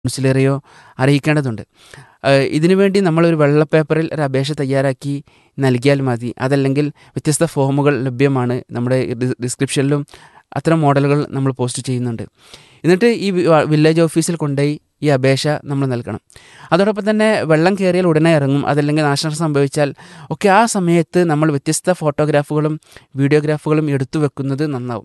കൗൺസിലറെയോ അറിയിക്കേണ്ടതുണ്ട് ഏഹ് ഇതിനു വേണ്ടി നമ്മളൊരു വെള്ള പേപ്പറിൽ ഒരു അപേക്ഷ തയ്യാറാക്കി നൽകിയാൽ മതി അതല്ലെങ്കിൽ വ്യത്യസ്ത ഫോമുകൾ ലഭ്യമാണ് നമ്മുടെ ഡി- ഡിസ്ക്രിപ്ഷനിലും അത്തരം മോഡലുകൾ നമ്മൾ പോസ്റ്റ് ചെയ്യുന്നുണ്ട് എന്നിട്ട് ഈ വി- വില്ലേജ് ഓഫീസിൽ കൊണ്ടുപോയി ഈ അപേക്ഷ നമ്മൾ നൽകണം അതോടൊപ്പം തന്നെ വെള്ളം കയറിയാൽ ഉടനെ ഇറങ്ങും അതല്ലെങ്കിൽ നാശനഷ്ടം സംഭവിച്ചാൽ ഒക്കെ ആ സമയത്ത് നമ്മൾ വ്യത്യസ്ത ഫോട്ടോഗ്രാഫുകളും വീഡിയോഗ്രാഫുകളും എടുത്തു വെക്കുന്നത് നന്നാവും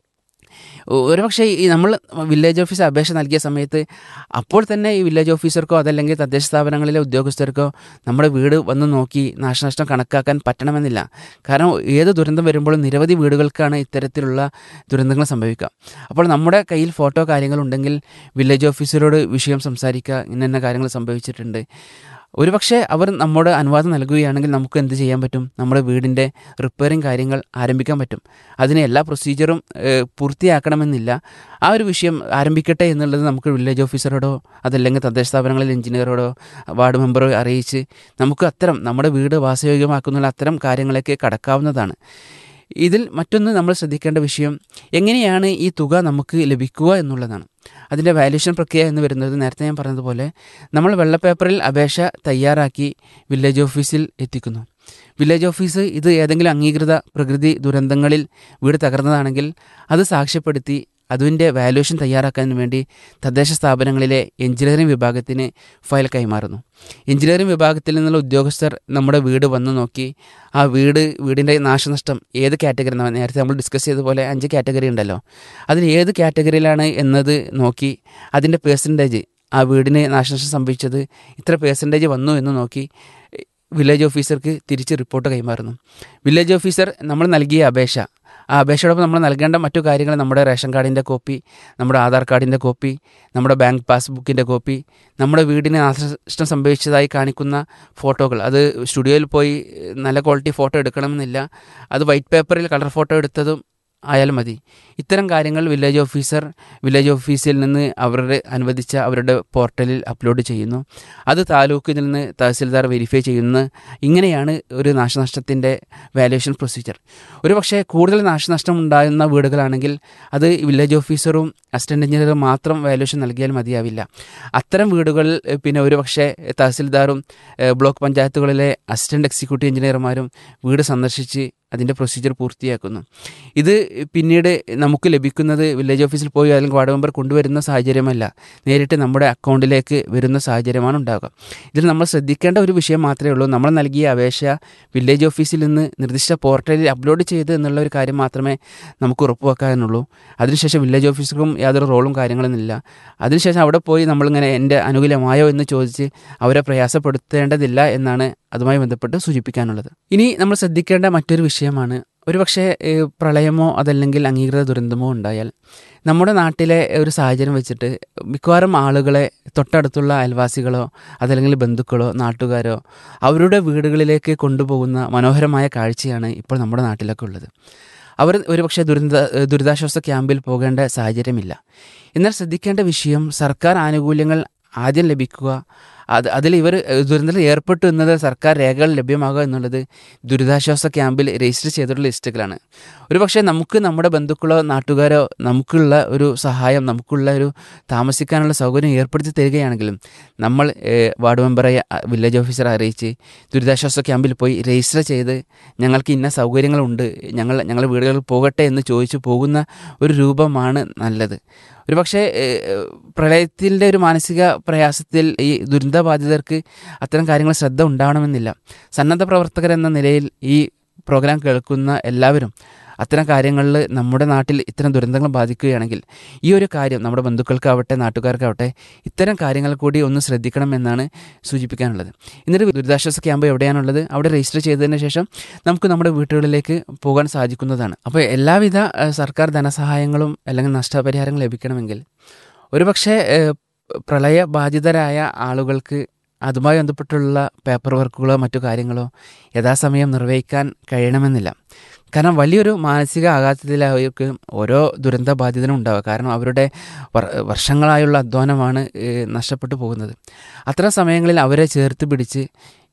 ഒ- ഒരുപക്ഷെ ഈ നമ്മൾ വില്ലേജ് ഓഫീസ് അപേക്ഷ നൽകിയ സമയത്ത് അപ്പോൾ തന്നെ ഈ വില്ലേജ് ഓഫീസർക്കോ അതല്ലെങ്കിൽ തദ്ദേശ സ്ഥാപനങ്ങളിലെ ഉദ്യോഗസ്ഥർക്കോ നമ്മുടെ വീട് വന്ന് നോക്കി നാശനഷ്ടം കണക്കാക്കാൻ പറ്റണമെന്നില്ല കാരണം ഏത് ദുരന്തം വരുമ്പോഴും നിരവധി വീടുകൾക്കാണ് ഇത്തരത്തിലുള്ള ദുരന്തങ്ങൾ സംഭവിക്കുക അപ്പോൾ നമ്മുടെ കയ്യിൽ ഫോട്ടോ കാര്യങ്ങളുണ്ടെങ്കിൽ വില്ലേജ് ഓഫീസറോട് വിഷയം സംസാരിക്കുക ഇന്ന ഇന്ന കാര്യങ്ങൾ സംഭവിച്ചിട്ടുണ്ട് ഒരുപക്ഷെ അവർ നമ്മുടെ അനുവാദം നൽകുകയാണെങ്കിൽ നമുക്ക് എന്ത് ചെയ്യാൻ പറ്റും നമ്മുടെ വീടിൻ്റെ റിപ്പയറിങ് കാര്യങ്ങൾ ആരംഭിക്കാൻ പറ്റും അതിന് എല്ലാ പ്രൊസീജിയറും ഏഹ്, പൂർത്തിയാക്കണമെന്നില്ല ആ ഒരു വിഷയം ആരംഭിക്കട്ടെ എന്നുള്ളത് നമുക്ക് വില്ലേജ് ഓഫീസറോടോ അതല്ലെങ്കിൽ തദ്ദേശ സ്ഥാപനങ്ങളിലെ എഞ്ചിനീയറോടോ വാർഡ് മെമ്പറോ അറിയിച്ച് നമുക്ക് അത്തരം നമ്മുടെ വീട് വാസയോഗ്യമാക്കുന്ന അത്തരം കാര്യങ്ങളൊക്കെ കടക്കാവുന്നതാണ് ഇതിൽ മറ്റൊന്ന് നമ്മൾ ശ്രദ്ധിക്കേണ്ട വിഷയം എങ്ങനെയാണ് ഈ തുക നമുക്ക് ലഭിക്കുക എന്നുള്ളതാണ് അതിൻ്റെ വാല്യൂഷൻ പ്രക്രിയ എന്ന് വരുന്നത് നേരത്തെ ഞാൻ പറഞ്ഞതുപോലെ നമ്മൾ വെള്ളപ്പേപ്പറിൽ അപേക്ഷ തയ്യാറാക്കി വില്ലേജ് ഓഫീസിൽ എത്തിക്കുന്നു വില്ലേജ് ഓഫീസ് ഇത് ഏതെങ്കിലും അംഗീകൃത പ്രകൃതി ദുരന്തങ്ങളിൽ വീട് തകർന്നതാണെങ്കിൽ അത് സാക്ഷ്യപ്പെടുത്തി അതിൻ്റെ വാല്യൂഷൻ തയ്യാറാക്കാൻ വേണ്ടി തദ്ദേശ സ്ഥാപനങ്ങളിലെ എഞ്ചിനീയറിംഗ് വിഭാഗത്തിന് ഫയൽ കൈമാറുന്നു എഞ്ചിനീയറിംഗ് വിഭാഗത്തിൽ നിന്നുള്ള ഉദ്യോഗസ്ഥർ നമ്മുടെ വീട് വന്നു നോക്കി ആ വീട് വീടിൻ്റെ നാശനഷ്ടം ഏത് കാറ്റഗറി നേരത്തെ നമ്മൾ ഡിസ്കസ് ചെയ്തതുപോലെ അഞ്ച് കാറ്റഗറി ഉണ്ടല്ലോ അതിൽ ഏത് കാറ്റഗറിയിലാണ് എന്നത് നോക്കി അതിൻ്റെ പേഴ്സൻറ്റേജ് ആ വീടിന് നാശനഷ്ടം സംഭവിച്ചത് ഇത്ര പേഴ്സൻറ്റേജ് വന്നു എന്ന് നോക്കി വില്ലേജ് ഓഫീസർക്ക് തിരിച്ച് റിപ്പോർട്ട് കൈമാറുന്നു വില്ലേജ് ഓഫീസർ നമ്മൾ നൽകിയ അപേക്ഷ ആ അപേക്ഷയോടൊപ്പം നമ്മൾ നൽകേണ്ട മറ്റു കാര്യങ്ങൾ നമ്മുടെ റേഷൻ കാർഡിൻ്റെ കോപ്പി നമ്മുടെ ആധാർ കാർഡിൻ്റെ കോപ്പി നമ്മുടെ ബാങ്ക് പാസ്ബുക്കിൻ്റെ കോപ്പി നമ്മുടെ വീടിന് നാശനഷ്ടം സംഭവിച്ചതായി കാണിക്കുന്ന ഫോട്ടോകൾ അത് സ്റ്റുഡിയോയിൽ പോയി നല്ല ക്വാളിറ്റി ഫോട്ടോ എടുക്കണമെന്നില്ല അത് വൈറ്റ് പേപ്പറിൽ കളർ ഫോട്ടോ എടുത്തതും ആയാലും മതി ഇത്തരം കാര്യങ്ങൾ വില്ലേജ് ഓഫീസർ വില്ലേജ് ഓഫീസിൽ നിന്ന് അവരുടെ അനുവദിച്ച അവരുടെ പോർട്ടലിൽ അപ്ലോഡ് ചെയ്യുന്നു അത് താലൂക്കിൽ നിന്ന് തഹസിൽദാർ വെരിഫൈ ചെയ്യുന്നു ഇങ്ങനെയാണ് ഒരു നാശനഷ്ടത്തിൻ്റെ വാല്യുവേഷൻ പ്രൊസീജിയർ ഒരു പക്ഷേ കൂടുതൽ നാശനഷ്ടം ഉണ്ടാകുന്ന വീടുകളാണെങ്കിൽ അത് വില്ലേജ് ഓഫീസറും അസിസ്റ്റൻ്റ് എഞ്ചിനീയറും മാത്രം വാല്യുവേഷൻ നൽകിയാൽ മതിയാവില്ല അത്തരം വീടുകൾ ഏഹ്, പിന്നെ ഒരു പക്ഷേ തഹസിൽദാറും ഏഹ്, ബ്ലോക്ക് പഞ്ചായത്തുകളിലെ അസിസ്റ്റൻ്റ് എക്സിക്യൂട്ടീവ് എഞ്ചിനീയർമാരും വീട് സന്ദർശിച്ച് അതിൻ്റെ പ്രൊസീജിയർ പൂർത്തിയാക്കുന്നു ഇത് പിന്നീട് നമുക്ക് ലഭിക്കുന്നത് വില്ലേജ് ഓഫീസിൽ പോയി അല്ലെങ്കിൽ വാർഡ് മെമ്പർ കൊണ്ടുവരുന്ന സാഹചര്യമല്ല നേരിട്ട് നമ്മുടെ അക്കൗണ്ടിലേക്ക് വരുന്ന സാഹചര്യമാണ് ഉണ്ടാകുക ഇതിൽ നമ്മൾ ശ്രദ്ധിക്കേണ്ട ഒരു വിഷയം മാത്രമേ ഉള്ളൂ നമ്മൾ നൽകിയ അപേക്ഷ വില്ലേജ് ഓഫീസിൽ നിന്ന് നിർദ്ദിഷ്ട പോർട്ടലിൽ അപ്ലോഡ് ചെയ്ത് എന്നുള്ള ഒരു കാര്യം മാത്രമേ നമുക്ക് ഉറപ്പുവെക്കാനുള്ളൂ അതിനുശേഷം വില്ലേജ് ഓഫീസർക്കും യാതൊരു റോളും കാര്യങ്ങളൊന്നുമില്ല അതിനുശേഷം അവിടെ പോയി നമ്മളിങ്ങനെ എൻ്റെ അനുകൂലമായോ എന്ന് ചോദിച്ച് അവരെ പ്രയാസപ്പെടുത്തേണ്ടതില്ല എന്നാണ് അതുമായി ബന്ധപ്പെട്ട് സൂചിപ്പിക്കാനുള്ളത് ഇനി നമ്മൾ ശ്രദ്ധിക്കേണ്ട മറ്റൊരു വിഷയമാണ് ഒരുപക്ഷെ ഏഹ്, പ്രളയമോ അതല്ലെങ്കിൽ അംഗീകൃത ദുരന്തമോ ഉണ്ടായാൽ നമ്മുടെ നാട്ടിലെ ഒരു സാഹചര്യം വെച്ചിട്ട് മിക്കവാറും ആളുകളെ തൊട്ടടുത്തുള്ള അയൽവാസികളോ അതല്ലെങ്കിൽ ബന്ധുക്കളോ നാട്ടുകാരോ അവരുടെ വീടുകളിലേക്ക് കൊണ്ടുപോകുന്ന മനോഹരമായ കാഴ്ചയാണ് ഇപ്പോൾ നമ്മുടെ നാട്ടിലൊക്കെ ഉള്ളത് അവർ ഒരുപക്ഷെ ദുരന്ത ദുരിതാശ്വാസ ക്യാമ്പിൽ പോകേണ്ട സാഹചര്യമില്ല എന്നാൽ ശ്രദ്ധിക്കേണ്ട വിഷയം സർക്കാർ ആനുകൂല്യങ്ങൾ ആദ്യം ലഭിക്കുക അത് അതിൽ ഇവർ ദുരന്തത്തിൽ ഏർപ്പെട്ടു എന്നത് സർക്കാർ രേഖകൾ ലഭ്യമാകുക എന്നുള്ളത് ദുരിതാശ്വാസ ക്യാമ്പിൽ രജിസ്റ്റർ ചെയ്തിട്ടുള്ള ലിസ്റ്റുകളാണ് ഒരുപക്ഷെ നമുക്ക് നമ്മുടെ ബന്ധുക്കളോ നാട്ടുകാരോ നമുക്കുള്ള ഒരു സഹായം നമുക്കുള്ള ഒരു താമസിക്കാനുള്ള സൗകര്യം ഏർപ്പെടുത്തി തരികയാണെങ്കിലും നമ്മൾ ഏഹ്, വാർഡ് മെമ്പറെ അ- വില്ലേജ് ഓഫീസറെ അറിയിച്ച് ദുരിതാശ്വാസ ക്യാമ്പിൽ പോയി രജിസ്റ്റർ ചെയ്ത് ഞങ്ങൾക്ക് ഇന്ന സൗകര്യങ്ങളുണ്ട് ഞങ്ങൾ ഞങ്ങളുടെ വീടുകളിൽ പോകട്ടെ എന്ന് ചോദിച്ചു പോകുന്ന ഒരു രൂപമാണ് നല്ലത് ഒരു പക്ഷേ പ്രളയത്തിൻ്റെ ഒരു മാനസിക പ്രയാസത്തിൽ ഈ ദുരന്തബാധിതർക്ക് അത്തരം കാര്യങ്ങൾ ശ്രദ്ധ ഉണ്ടാവണമെന്നില്ല സന്നദ്ധ പ്രവർത്തകർ എന്ന നിലയിൽ ഈ പ്രോഗ്രാം കേൾക്കുന്ന എല്ലാവരും അത്തരം കാര്യങ്ങളിൽ നമ്മുടെ നാട്ടിൽ ഇത്തരം ദുരന്തങ്ങൾ ബാധിക്കുകയാണെങ്കിൽ ഈ ഒരു കാര്യം നമ്മുടെ ബന്ധുക്കൾക്കാവട്ടെ നാട്ടുകാർക്കാവട്ടെ ഇത്തരം കാര്യങ്ങൾ കൂടി ഒന്ന് ശ്രദ്ധിക്കണം എന്നാണ് സൂചിപ്പിക്കാനുള്ളത് എന്നിട്ട് ദുരിതാശ്വാസ ക്യാമ്പ് എവിടെയാണുള്ളത് അവിടെ രജിസ്റ്റർ ചെയ്തതിന് ശേഷം നമുക്ക് നമ്മുടെ വീട്ടുകളിലേക്ക് പോകാൻ സാധിക്കുന്നതാണ് അപ്പോൾ എല്ലാവിധ ഏഹ്, സർക്കാർ ധനസഹായങ്ങളും അല്ലെങ്കിൽ നഷ്ടപരിഹാരങ്ങൾ ലഭിക്കണമെങ്കിൽ ഒരുപക്ഷെ ഏഹ്, പ്രളയബാധിതരായ ആളുകൾക്ക് അതുമായി ബന്ധപ്പെട്ടുള്ള പേപ്പർ വർക്കുകളോ മറ്റു കാര്യങ്ങളോ യഥാസമയം നിർവഹിക്കാൻ കഴിയണമെന്നില്ല കാരണം വലിയൊരു മാനസിക ആഘാതത്തിലായിരിക്കും ഓരോ ദുരന്ത ബാധിതനും ഉണ്ടാവുക കാരണം അവരുടെ വർ- വർഷങ്ങളായുള്ള അധ്വാനമാണ് ഏഹ്, നഷ്ടപ്പെട്ടു പോകുന്നത് അത്തരം സമയങ്ങളിൽ അവരെ ചേർത്ത് പിടിച്ച്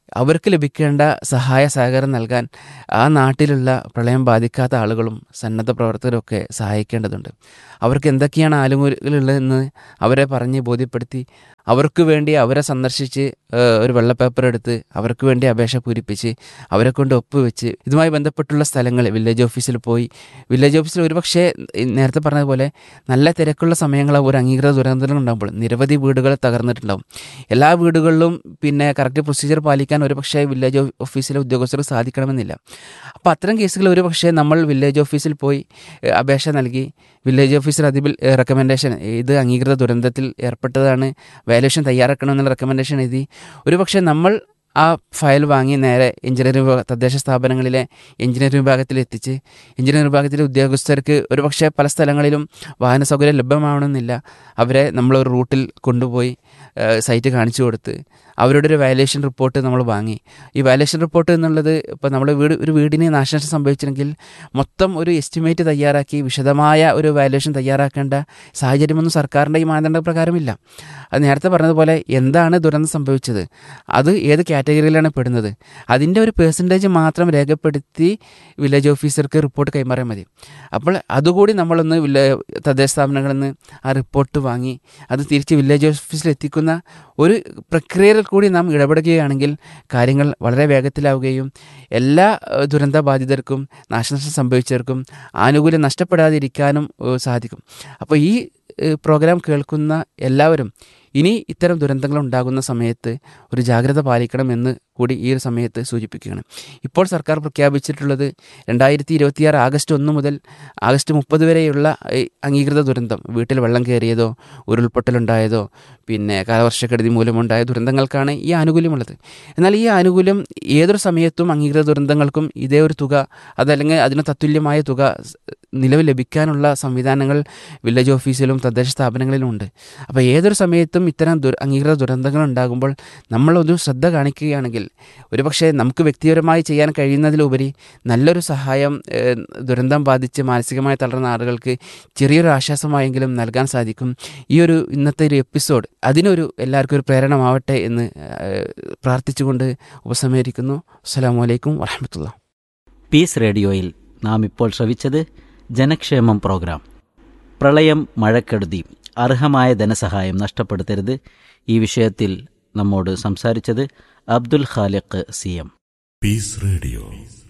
അവർക്ക് ലഭിക്കേണ്ട സഹായ സഹകരണം നൽകാൻ ആ നാട്ടിലുള്ള പ്രളയം ബാധിക്കാത്ത ആളുകളും സന്നദ്ധ പ്രവർത്തകരൊക്കെ സഹായിക്കേണ്ടതുണ്ട് അവർക്ക് എന്തൊക്കെയാണ് ആനുകൂല്യങ്ങളുള്ളതെന്ന് അവരെ പറഞ്ഞ് ബോധ്യപ്പെടുത്തി അവർക്ക് വേണ്ടി അവരെ സന്ദർശിച്ച് ഏഹ്, ഒരു വെള്ള പേപ്പർ എടുത്ത് അവർക്ക് വേണ്ടി അപേക്ഷ പൂരിപ്പിച്ച് അവരെ കൊണ്ട് ഒപ്പുവെച്ച് ഇതുമായി ബന്ധപ്പെട്ടുള്ള സ്ഥലങ്ങൾ വില്ലേജ് ഓഫീസിൽ പോയി വില്ലേജ് ഓഫീസിൽ ഒരുപക്ഷെ ഈ നേരത്തെ പറഞ്ഞതുപോലെ നല്ല തിരക്കുള്ള സമയങ്ങൾ ഒരു അംഗീകൃത ദുരന്തങ്ങൾ ഉണ്ടാകുമ്പോൾ നിരവധി വീടുകൾ തകർന്നിട്ടുണ്ടാവും എല്ലാ വീടുകളിലും പിന്നെ കറക്റ്റ് പ്രൊസീജിയർ പാലിക്കാൻ ഒരുപക്ഷെ വില്ലേജ് ഓ- ഓഫീസിലെ ഉദ്യോഗസ്ഥർക്ക് സാധിക്കണമെന്നില്ല അപ്പോൾ അത്തരം കേസുകൾ ഒരുപക്ഷെ നമ്മൾ വില്ലേജ് ഓഫീസിൽ പോയി ഏഹ്, അപേക്ഷ നൽകി വില്ലേജ് ഓഫീസർ അതിൽ റെക്കമെൻഡേഷൻ ഇത് അംഗീകൃത ദുരന്തത്തിൽ ഏർപ്പെട്ടതാണ് വാല്യുവേഷൻ തയ്യാറാക്കണമെന്നുള്ള റെക്കമെൻഡേഷൻ എഴുതി ഒരുപക്ഷെ നമ്മൾ ആ ഫയൽ വാങ്ങി നേരെ എഞ്ചിനീയറിംഗ് വിഭാഗ തദ്ദേശ സ്ഥാപനങ്ങളിലെ എഞ്ചിനീയറിംഗ് വിഭാഗത്തിൽ എത്തിച്ച് എഞ്ചിനീയറിംഗ് വിഭാഗത്തിലെ ഉദ്യോഗസ്ഥർക്ക് ഒരുപക്ഷെ പല സ്ഥലങ്ങളിലും വാഹന സൗകര്യം ലഭ്യമാവണമെന്നില്ല അവരെ നമ്മൾ ഒരു റൂട്ടിൽ കൊണ്ടുപോയി ഏഹ്, സൈറ്റ് കാണിച്ചു കൊടുത്ത് അവരുടെ ഒരു വാല്യുവേഷൻ റിപ്പോർട്ട് നമ്മൾ വാങ്ങി ഈ വാല്യുവേഷൻ റിപ്പോർട്ട് എന്നുള്ളത് ഇപ്പോൾ നമ്മുടെ വീട് ഒരു വീടിന് നാശനഷ്ടം സംഭവിച്ചിട്ടുണ്ടെങ്കിൽ മൊത്തം ഒരു എസ്റ്റിമേറ്റ് തയ്യാറാക്കി വിശദമായ ഒരു വാല്യുവേഷൻ തയ്യാറാക്കേണ്ട സാഹചര്യമൊന്നും സർക്കാരിൻ്റെ ഈ മാനദണ്ഡ പ്രകാരമില്ല അത് നേരത്തെ പറഞ്ഞതുപോലെ എന്താണ് ദുരന്തം സംഭവിച്ചത് അത് ഏത് കാറ്റഗറിയിലാണ് പെടുന്നത് അതിൻ്റെ ഒരു പേഴ്സൻറ്റേജ് മാത്രം രേഖപ്പെടുത്തി വില്ലേജ് ഓഫീസർക്ക് റിപ്പോർട്ട് കൈമാറിയാൽ മതി അപ്പോൾ അതുകൂടി നമ്മളൊന്ന് വില്ലേ തദ്ദേശ സ്ഥാപനങ്ങളിൽ നിന്ന് ആ റിപ്പോർട്ട് വാങ്ങി അത് തിരിച്ച് വില്ലേജ് ഓഫീസിൽ എത്തിക്കുന്ന ഒരു പ്രക്രിയയിൽ കൂടി നാം ഇടപെടുകയാണെങ്കിൽ കാര്യങ്ങൾ വളരെ വേഗത്തിലാവുകയും എല്ലാ ഏഹ്, ദുരന്ത ബാധിതർക്കും നാശനഷ്ടം സംഭവിച്ചവർക്കും ആനുകൂല്യം നഷ്ടപ്പെടാതിരിക്കാനും ഏഹ്, സാധിക്കും അപ്പോൾ ഈ ഏഹ്, പ്രോഗ്രാം കേൾക്കുന്ന എല്ലാവരും ഇനി ഇത്തരം ദുരന്തങ്ങൾ ഉണ്ടാകുന്ന സമയത്ത് ഒരു ജാഗ്രത പാലിക്കണമെന്ന് കൂടി ഈ ഒരു സമയത്ത് സൂചിപ്പിക്കുകയാണ് ഇപ്പോൾ സർക്കാർ പ്രഖ്യാപിച്ചിട്ടുള്ളത് രണ്ടായിരത്തി ഇരുപത്തിയാറ് ആഗസ്റ്റ് ഒന്ന് മുതൽ ആഗസ്റ്റ് മുപ്പത് വരെയുള്ള ഈ അംഗീകൃത ദുരന്തം വീട്ടിൽ വെള്ളം കയറിയതോ ഉരുൾപൊട്ടലുണ്ടായതോ പിന്നെ കാലവർഷക്കെടുതി മൂലമുണ്ടായ ദുരന്തങ്ങൾക്കാണ് ഈ ആനുകൂല്യമുള്ളത് എന്നാൽ ഈ ആനുകൂല്യം ഏതൊരു സമയത്തും അംഗീകൃത ദുരന്തങ്ങൾക്കും ഇതേ ഒരു തുക അതല്ലെങ്കിൽ അതിന് തത്തുല്യമായ തുക സ് നിലവിൽ ലഭിക്കാനുള്ള സംവിധാനങ്ങൾ വില്ലേജ് ഓഫീസിലും തദ്ദേശ സ്ഥാപനങ്ങളിലും ഉണ്ട് അപ്പോൾ ഏതൊരു സമയത്തും ഇത്തരം ദുര അംഗീകൃത ദുരന്തങ്ങൾ ഉണ്ടാകുമ്പോൾ നമ്മളൊരു ശ്രദ്ധ കാണിക്കുകയാണെങ്കിൽ ഒരുപക്ഷെ നമുക്ക് വ്യക്തിപരമായി ചെയ്യാൻ കഴിയുന്നതിലുപരി നല്ലൊരു സഹായം ഏഹ്, ദുരന്തം ബാധിച്ച് മാനസികമായി തളർന്ന ആളുകൾക്ക് ചെറിയൊരു ആശ്വാസമായെങ്കിലും നൽകാൻ സാധിക്കും ഈ ഒരു ഇന്നത്തെ ഒരു എപ്പിസോഡ് അതിനൊരു എല്ലാവർക്കും ഒരു പ്രേരണമാവട്ടെ എന്ന് ഏഹ്, പ്രാർത്ഥിച്ചുകൊണ്ട് ഉപസംഹരിക്കുന്നു അസ്സാം വലൈക്കും വാഹമത്തുള്ള പീസ് റേഡിയോയിൽ നാം ഇപ്പോൾ ശ്രവിച്ചത് ജനക്ഷേമം പ്രോഗ്രാം പ്രളയം മഴക്കെടുതി അർഹമായ ധനസഹായം നഷ്ടപ്പെടുത്തരുത് ഈ വിഷയത്തിൽ നമ്മോട് സംസാരിച്ചത് Abdul Khaliq C M Peace Radio.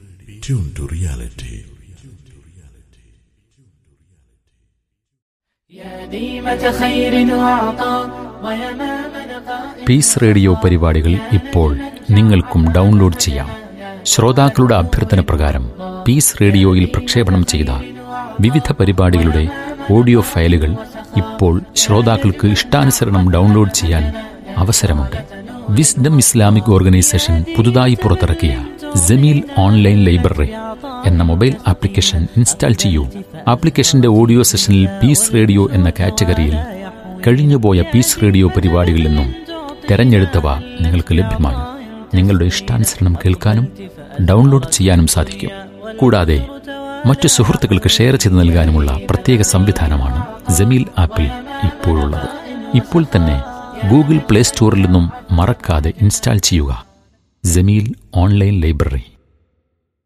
Tune to reality. يا ديمة خير وعطاء ويمام نقاء peace radio പരിപാടികൾ ഇപ്പോൾ നിങ്ങൾക്കും ഡൗൺലോഡ് ചെയ്യാം ശ്രോതാക്കളുടെ അഭ്യർത്ഥന പ്രകാരം പീസ് റേഡിയോയിൽ പ്രക്ഷേപണം ചെയ്ത വിവിധ പരിപാടികളുടെ ഓഡിയോ ഫയലുകൾ ഇപ്പോൾ ശ്രോതാക്കൾക്ക് ഇഷ്ടാനുസരണം ഡൗൺലോഡ് ചെയ്യാൻ അവസരമുണ്ട് വിസ്ഡം ഇസ്ലാമിക് ഓർഗനൈസേഷൻ പുതുതായി പുറത്തിറക്കിയ ജമീൽ ഓൺലൈൻ ലൈബ്രറി എന്ന മൊബൈൽ ആപ്ലിക്കേഷൻ ഇൻസ്റ്റാൾ ചെയ്യൂ ആപ്ലിക്കേഷന്റെ ഓഡിയോ സെഷനിൽ പീസ് റേഡിയോ എന്ന കാറ്റഗറിയിൽ കഴിഞ്ഞുപോയ പീസ് റേഡിയോ പരിപാടികളിൽ നിന്നും തെരഞ്ഞെടുത്തവ നിങ്ങൾക്ക് ലഭ്യമാണ് നിങ്ങളുടെ ഇഷ്ടാനുസരണം കേൾക്കാനും ഡൗൺലോഡ് ചെയ്യാനും സാധിക്കും കൂടാതെ മറ്റു സുഹൃത്തുക്കൾക്ക് ഷെയർ ചെയ്ത് നൽകാനുമുള്ള പ്രത്യേക സംവിധാനമാണ് ജമീൽ ആപ്പിൽ ഇപ്പോഴുള്ളത് ഇപ്പോൾ തന്നെ ഗൂഗിൾ പ്ലേ സ്റ്റോറിൽ നിന്നും മറക്കാതെ ഇൻസ്റ്റാൾ ചെയ്യുക ജമീൽ ഓൺലൈൻ ലൈബ്രറി